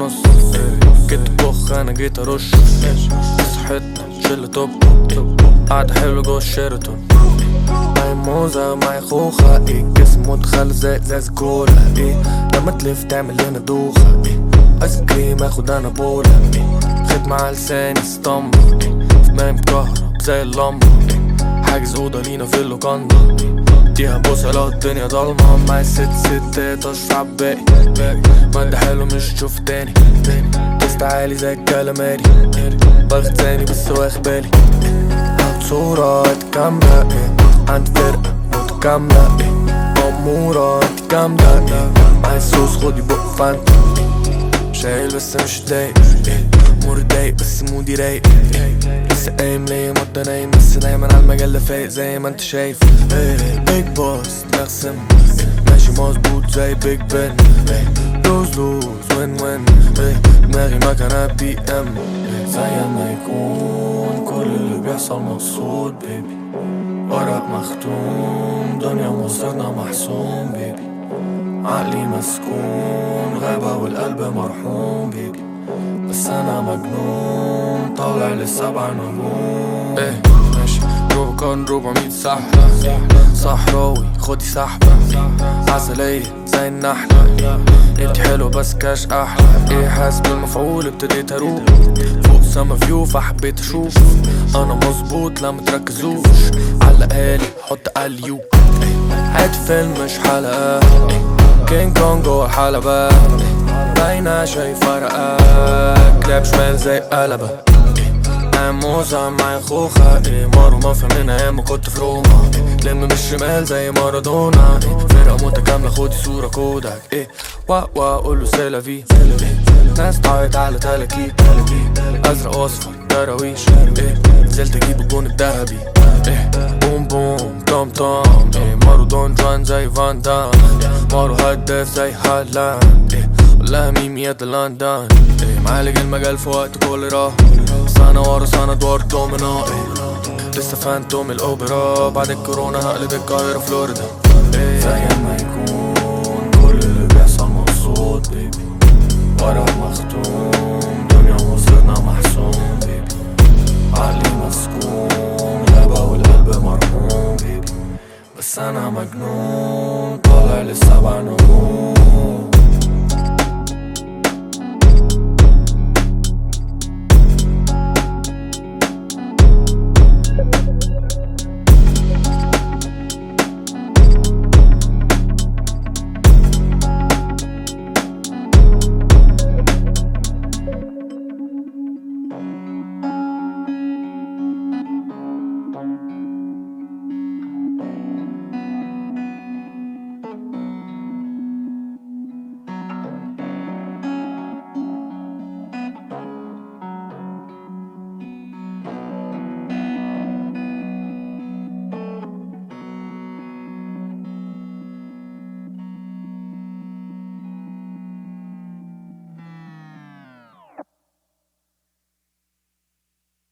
النص جيت بخ انا جيت ارش صحتنا شلة توب قاعدة حلوة جوه الشيراتون معي موزة معي خوخة ايه جسم متخلف زي ازاز كولا ايه لما تلف تعمل لنا دوخة ايه ايس كريم اخد انا بولا ايه خد مع لساني اسطمبة ايه في دماغي مكهرب زي اللمبة ايه حاجز اوضة لينا في اللوكاندا اديها بوسة لو الدنيا ضلمة معايا ست ستات اشرب باقي باقي مادة حلو مش تشوف تاني تاني تست عالي زي الكلاماري واخد تاني بس واخد بالي هات صورة كاملة ايه عند فرقة متكاملة ايه أمورة انت جامدة ايه عايز صوص خدي بق فانتا شايل بس مش ضايق ايه مور ضايق بس مودي رايق ايه لسه قايم ليا مدة نايم بس دايما على المجلة فايق زي ما انت شايف ايه بيج بوس نغسم ماشي مظبوط زي بيج بن ايه لوز لوز وين وين ايه دماغي مكانها بي ام ايه زي ما يكون كل اللي بيحصل مقصود بيبي ورق مختوم دنيا مصيرنا محسوم بيبي عقلي مسكون غابة والقلب مرحوم بيبي بس انا مجنون طالع للسبع نجوم ايه ماشي روبكون 400 سحبة صحراوي خدي سحبة عسلية زي النحلة انت حلو بس كاش احلى ايه حاسس بالمفعول ابتديت اروح فوق سما فيو فحبيت اشوف انا مظبوط لا متركزوش علقالي حط اليو عاد فيلم مش حلقة كينج كونج جوه الحلبة باينة شايف فرقة كلاب شمال زي قلبة موزة معايا خوخة ايه مارو ما فهمنا ايام ما كنت في روما لم من الشمال زي مارادونا ايه فرقة متكاملة خدي صورة كودك ايه وا وا قوله سيلافي ناس تعيط على تلاكيك ازرق واصفر دراويش ايه نزلت اجيب الجون الذهبي ايه بوم بوم توم توم ايه مارو دون جوان زي فان دام مارو هداف زي هالاند ايه والله ميميات لندن ايه معالج المجال في وقت كل راح سنة ورا سنة دور دومينو ايه لسه فانتوم الاوبرا بعد الكورونا هقلب القاهرة فلوريدا ايه زي ما يكون كل اللي بيحصل مقصود بيبي ورق مختوم دنيا مصيرنا محسوم بيبي عقلي مسكون غابة والقلب مرحوم بيبي بس انا مجنون طالع للسبع نجوم